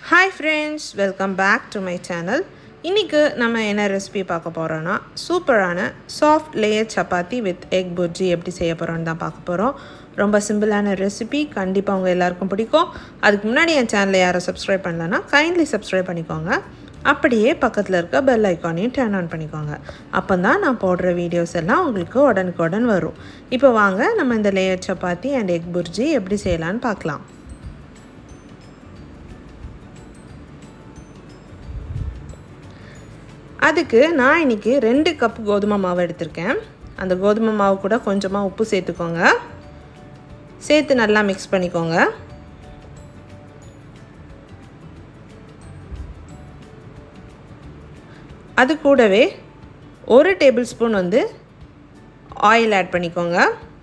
hi friends welcome back to my channel இன்றைக்கி நம்ம என்ன ரெசிபி பார்க்க போகிறோன்னா சூப்பரான soft layer chapati with egg bhurji எப்படி செய்ய போகிறோன்னு தான் பார்க்க போகிறோம் ரொம்ப சிம்பிளான ரெசிபி கண்டிப்பாக உங்கள் எல்லாருக்கும் பிடிக்கும் அதுக்கு முன்னாடி என் சேனலை யாரும் சப்ஸ்கிரைப் பண்ணலன்னா கைண்ட்லி சப்ஸ்கிரைப் பண்ணிக்கோங்க அப்படியே பக்கத்தில் இருக்க பெல் ஐக்கானையும் டர்ன் ஆன் பண்ணிக்கோங்க அப்போ தான் நான் போடுற வீடியோஸ் எல்லாம் உங்களுக்கு உடனுக்குடன் வரும் இப்போ வாங்க நம்ம இந்த layer chapati and egg bhurji எப்படி செய்யலான்னு பார்க்கலாம் அதுக்கு நான் இன்றைக்கி ரெண்டு கப் கோதுமை மாவு எடுத்திருக்கேன் அந்த கோதுமை மாவு கூட கொஞ்சமாக உப்பு சேர்த்துக்கோங்க சேர்த்து நல்லா மிக்ஸ் பண்ணிக்கோங்க அது கூடவே ஒரு டேபிள் ஸ்பூன் வந்து ஆயில் ஆட் பண்ணிக்கோங்க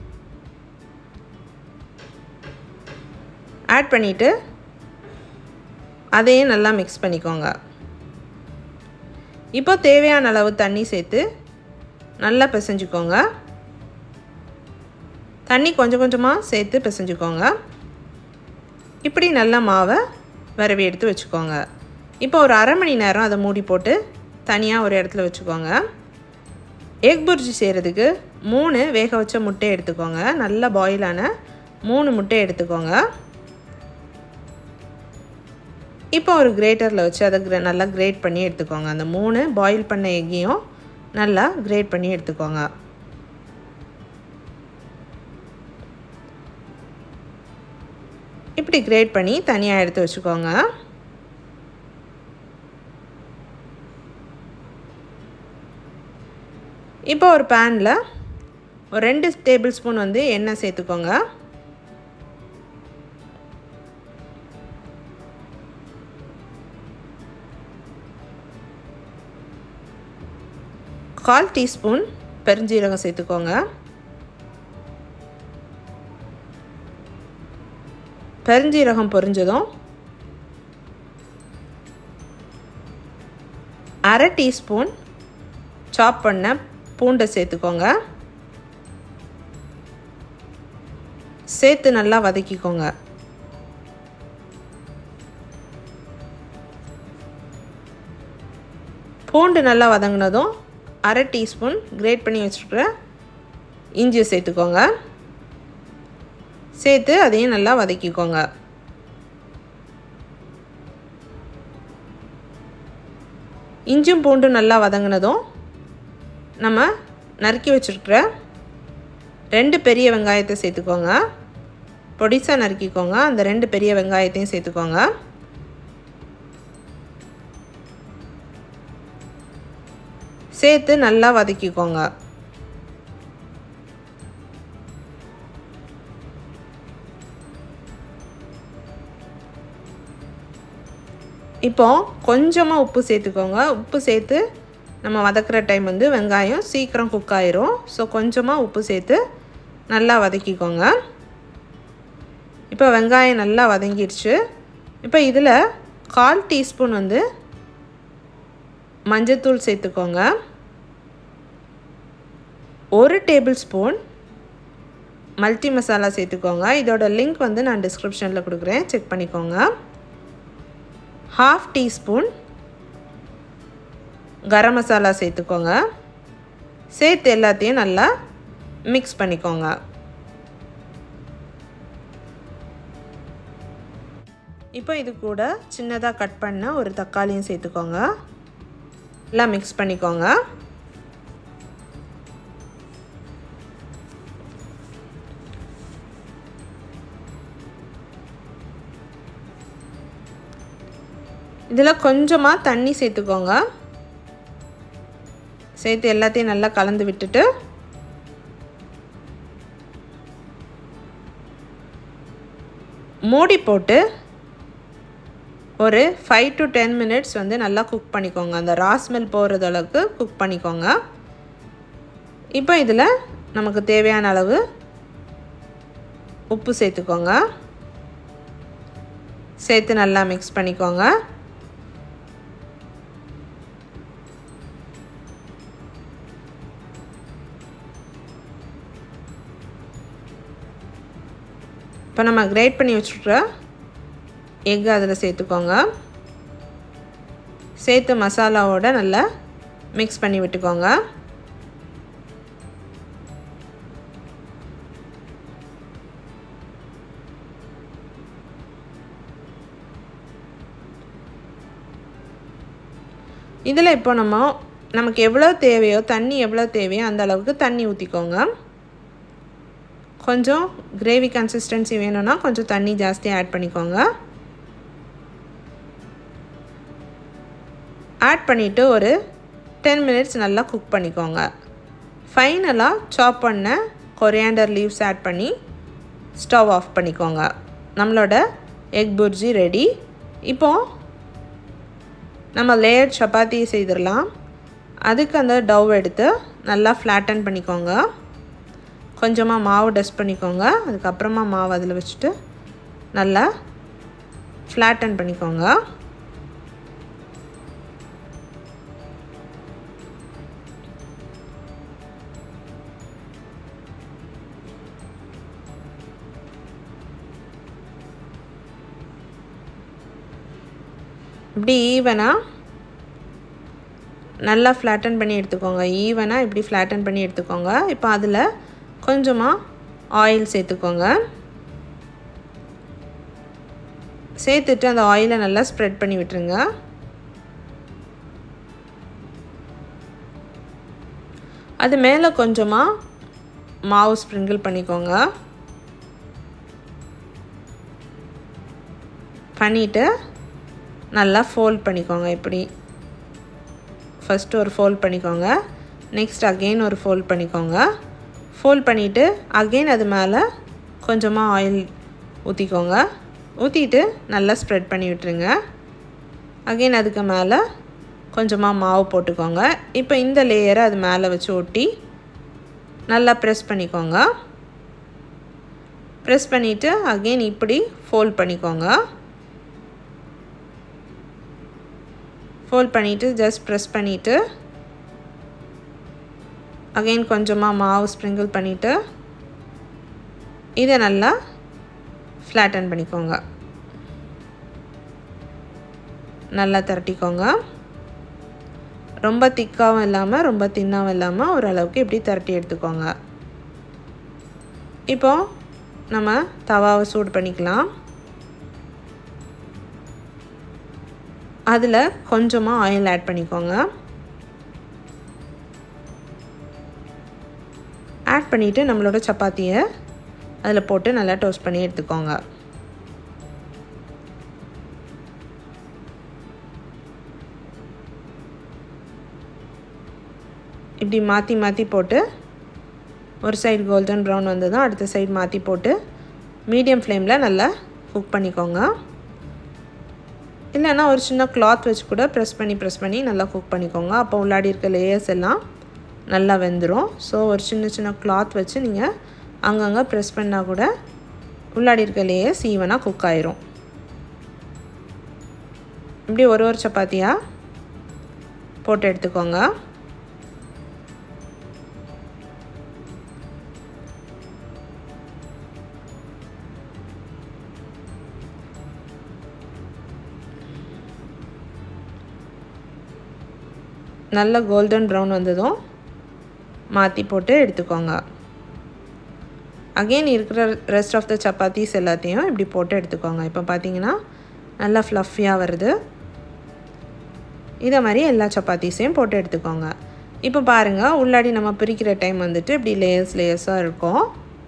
ஆட் பண்ணிவிட்டு அதையும் நல்லா மிக்ஸ் பண்ணிக்கோங்க இப்போ தேவையான அளவு தண்ணி சேர்த்து நல்லா பிசைஞ்சுக்கோங்க தண்ணி கொஞ்சம் கொஞ்சமாக சேர்த்து பிசைஞ்சுக்கோங்க இப்படி நல்லா மாவை விரவி எடுத்து வச்சுக்கோங்க இப்போ ஒரு அரை மணி நேரம் அதை மூடி போட்டு தனியாக ஒரு இடத்துல வச்சுக்கோங்க எக் புர்ஜி செய்கிறதுக்கு மூணு வேக வச்ச முட்டை எடுத்துக்கோங்க நல்லா பாயிலான மூணு முட்டை எடுத்துக்கோங்க இப்போ ஒரு கிரேட்டரில் வச்சு அதை கிரே நல்லா கிரேட் பண்ணி எடுத்துக்கோங்க அந்த மூணு பாயில் பண்ண எக்கையும் நல்லா கிரேட் பண்ணி எடுத்துக்கோங்க இப்படி கிரேட் பண்ணி தனியாக எடுத்து வச்சுக்கோங்க இப்போ ஒரு பேனில் ஒரு ரெண்டு டேபிள் ஸ்பூன் வந்து எண்ணெய் சேர்த்துக்கோங்க கால் டீஸ்பூன் பெருஞ்சீரகம் சேர்த்துக்கோங்க பெருஞ்சீரகம் பொரிஞ்சதும் அரை டீஸ்பூன் சாப் பண்ண பூண்டை சேர்த்துக்கோங்க சேர்த்து நல்லா வதக்கிக்கோங்க பூண்டு நல்லா வதங்கினதும் அரை டீஸ்பூன் கிரேட் பண்ணி வச்சுருக்கிற இஞ்சியை சேர்த்துக்கோங்க சேர்த்து அதையும் நல்லா வதக்கிக்கோங்க இஞ்சும் பூண்டும் நல்லா வதங்கினதும் நம்ம நறுக்கி வச்சுருக்கிற ரெண்டு பெரிய வெங்காயத்தை சேர்த்துக்கோங்க பொடிசாக நறுக்கிக்கோங்க அந்த ரெண்டு பெரிய வெங்காயத்தையும் சேர்த்துக்கோங்க சேர்த்து நல்லா வதக்கிக்கோங்க இப்போ கொஞ்சமாக உப்பு சேர்த்துக்கோங்க உப்பு சேர்த்து நம்ம வதக்கிற டைம் வந்து வெங்காயம் சீக்கிரம் குக் ஆயிரும் ஸோ கொஞ்சமாக உப்பு சேர்த்து நல்லா வதக்கிக்கோங்க இப்போ வெங்காயம் நல்லா வதங்கிடுச்சு இப்போ இதில் கால் டீஸ்பூன் வந்து மஞ்சத்தூள் சேர்த்துக்கோங்க ஒரு டேபிள் ஸ்பூன் மல்டி மசாலா சேர்த்துக்கோங்க இதோட லிங்க் வந்து நான் டிஸ்கிரிப்ஷனில் கொடுக்குறேன் செக் பண்ணிக்கோங்க ஹாஃப் டீஸ்பூன் கரம் மசாலா சேர்த்துக்கோங்க சேர்த்து எல்லாத்தையும் நல்லா மிக்ஸ் பண்ணிக்கோங்க இப்போ இது கூட சின்னதாக கட் பண்ண ஒரு தக்காளியும் சேர்த்துக்கோங்க எல்லாம் மிக்ஸ் பண்ணிக்கோங்க இதில் கொஞ்சமாக தண்ணி சேர்த்துக்கோங்க சேர்த்து எல்லாத்தையும் நல்லா கலந்து விட்டுட்டு மூடி போட்டு ஒரு ஃபைவ் டு டென் மினிட்ஸ் வந்து நல்லா குக் பண்ணிக்கோங்க அந்த ராஸ்மெல் போகிறது அளவுக்கு குக் பண்ணிக்கோங்க இப்போ இதில் நமக்கு தேவையான அளவு உப்பு சேர்த்துக்கோங்க சேர்த்து நல்லா மிக்ஸ் பண்ணிக்கோங்க இப்போ நம்ம கிரேட் பண்ணி வச்சுருக்கிற எக் அதில் சேர்த்துக்கோங்க சேர்த்து மசாலாவோட நல்லா மிக்ஸ் பண்ணி விட்டுக்கோங்க இதில் இப்போ நம்ம நமக்கு எவ்வளோ தேவையோ தண்ணி எவ்வளோ தேவையோ அந்த அளவுக்கு தண்ணி ஊற்றிக்கோங்க கொஞ்சம் கிரேவி கன்சிஸ்டன்சி வேணும்னா கொஞ்சம் தண்ணி ஜாஸ்தி ஆட் பண்ணிக்கோங்க ஆட் பண்ணிவிட்டு ஒரு டென் மினிட்ஸ் நல்லா குக் பண்ணிக்கோங்க ஃபைனலாக சாப் பண்ண கொரியாண்டர் லீவ்ஸ் ஆட் பண்ணி ஸ்டவ் ஆஃப் பண்ணிக்கோங்க நம்மளோட எக் புர்ஜி ரெடி இப்போது நம்ம லேயர் சப்பாத்தி செய்திடலாம் அதுக்கு அந்த டவ் எடுத்து நல்லா ஃப்ளாட்டன் பண்ணிக்கோங்க கொஞ்சமாக மாவு டஸ்ட் பண்ணிக்கோங்க அதுக்கப்புறமா மாவு அதில் வச்சுட்டு நல்லா ஃப்ளாட்டன் பண்ணிக்கோங்க இப்படி ஈவனாக நல்லா ஃப்ளாட்டன் பண்ணி எடுத்துக்கோங்க ஈவனாக இப்படி ஃப்ளாட்டன் பண்ணி எடுத்துக்கோங்க இப்போ அதில் கொஞ்சமாக ஆயில் சேர்த்துக்கோங்க சேர்த்துட்டு அந்த ஆயிலை நல்லா ஸ்ப்ரெட் பண்ணி விட்டுருங்க அது மேலே கொஞ்சமாக மாவு ஸ்ப்ரிங்கிள் பண்ணிக்கோங்க பண்ணிவிட்டு நல்லா ஃபோல்ட் பண்ணிக்கோங்க இப்படி ஃபஸ்ட்டு ஒரு ஃபோல்ட் பண்ணிக்கோங்க நெக்ஸ்ட் அகெயின் ஒரு ஃபோல்ட் பண்ணிக்கோங்க ஃபோல்ட் பண்ணிவிட்டு அகெயின் அது மேலே கொஞ்சமாக ஆயில் ஊற்றிக்கோங்க ஊற்றிட்டு நல்லா ஸ்ப்ரெட் பண்ணி விட்டுருங்க அகெயின் அதுக்கு மேலே கொஞ்சமாக மாவு போட்டுக்கோங்க இப்போ இந்த லேயரை அது மேலே வச்சு ஒட்டி நல்லா ப்ரெஸ் பண்ணிக்கோங்க ப்ரெஸ் பண்ணிவிட்டு அகெயின் இப்படி ஃபோல்ட் பண்ணிக்கோங்க ஃபோல்ட் பண்ணிவிட்டு ஜஸ்ட் ப்ரெஸ் பண்ணிவிட்டு அகெயின் கொஞ்சமாக மாவு ஸ்ப்ரிங்கிள் பண்ணிவிட்டு இதை நல்லா ஃப்ளாட்டன் பண்ணிக்கோங்க நல்லா திரட்டிக்கோங்க ரொம்ப திக்காகவும் இல்லாமல் ரொம்ப தின்னாகவும் இல்லாமல் ஓரளவுக்கு இப்படி திரட்டி எடுத்துக்கோங்க இப்போது நம்ம தவாவை சூடு பண்ணிக்கலாம் அதில் கொஞ்சமாக ஆயில் ஆட் பண்ணிக்கோங்க ஆட் பண்ணிவிட்டு நம்மளோட சப்பாத்தியை அதில் போட்டு நல்லா டோஸ்ட் பண்ணி எடுத்துக்கோங்க இப்படி மாற்றி மாற்றி போட்டு ஒரு சைடு கோல்டன் ப்ரௌன் வந்ததும் அடுத்த சைடு மாற்றி போட்டு மீடியம் ஃப்ளேமில் நல்லா குக் பண்ணிக்கோங்க இல்லைன்னா ஒரு சின்ன கிளாத் வச்சு கூட ப்ரெஸ் பண்ணி ப்ரெஸ் பண்ணி நல்லா குக் பண்ணிக்கோங்க அப்போ உள்ளாடி இருக்க லேயர்ஸ் எல்லாம் நல்லா வெந்துடும் ஸோ ஒரு சின்ன சின்ன கிளாத் வச்சு நீங்கள் அங்கங்கே ப்ரெஸ் பண்ணால் கூட உள்ளாடி இருக்க லேயர்ஸ் ஈவனாக குக் ஆயிரும் இப்படி ஒரு ஒரு சப்பாத்தியாக போட்டு எடுத்துக்கோங்க நல்ல கோல்டன் ப்ரௌன் வந்ததும் மாற்றி போட்டு எடுத்துக்கோங்க அகெயின் இருக்கிற ரெஸ்ட் ஆஃப் த சப்பாத்திஸ் எல்லாத்தையும் இப்படி போட்டு எடுத்துக்கோங்க இப்போ பார்த்தீங்கன்னா நல்லா ஃப்ளஃபியாக வருது இதை மாதிரி எல்லா சப்பாத்திஸையும் போட்டு எடுத்துக்கோங்க இப்போ பாருங்கள் உள்ளாடி நம்ம பிரிக்கிற டைம் வந்துட்டு இப்படி லேயர்ஸ் லேயர்ஸாக இருக்கும்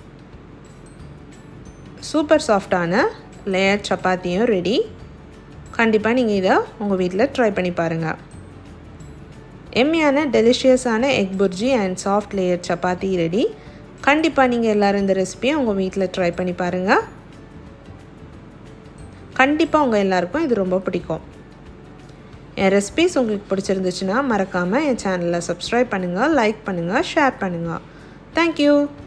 சூப்பர் சாஃப்டான லேயர் சப்பாத்தியும் ரெடி கண்டிப்பாக நீங்கள் இதை உங்கள் வீட்டில் ட்ரை பண்ணி பாருங்கள் எம்மியான டெலிஷியஸான egg bhurji and soft layer chapati ready கண்டிப்பாக நீங்கள் எல்லோரும் இந்த ரெசிபியை உங்கள் வீட்டில் ட்ரை பண்ணி பாருங்கள் கண்டிப்பாக உங்கள் எல்லாருக்கும் இது ரொம்ப பிடிக்கும் என் ரெசிபிஸ் உங்களுக்கு பிடிச்சிருந்துச்சுன்னா மறக்காமல் என் சேனலை சப்ஸ்கிரைப் பண்ணுங்கள் லைக் பண்ணுங்கள் ஷேர் பண்ணுங்கள் தேங்க்யூ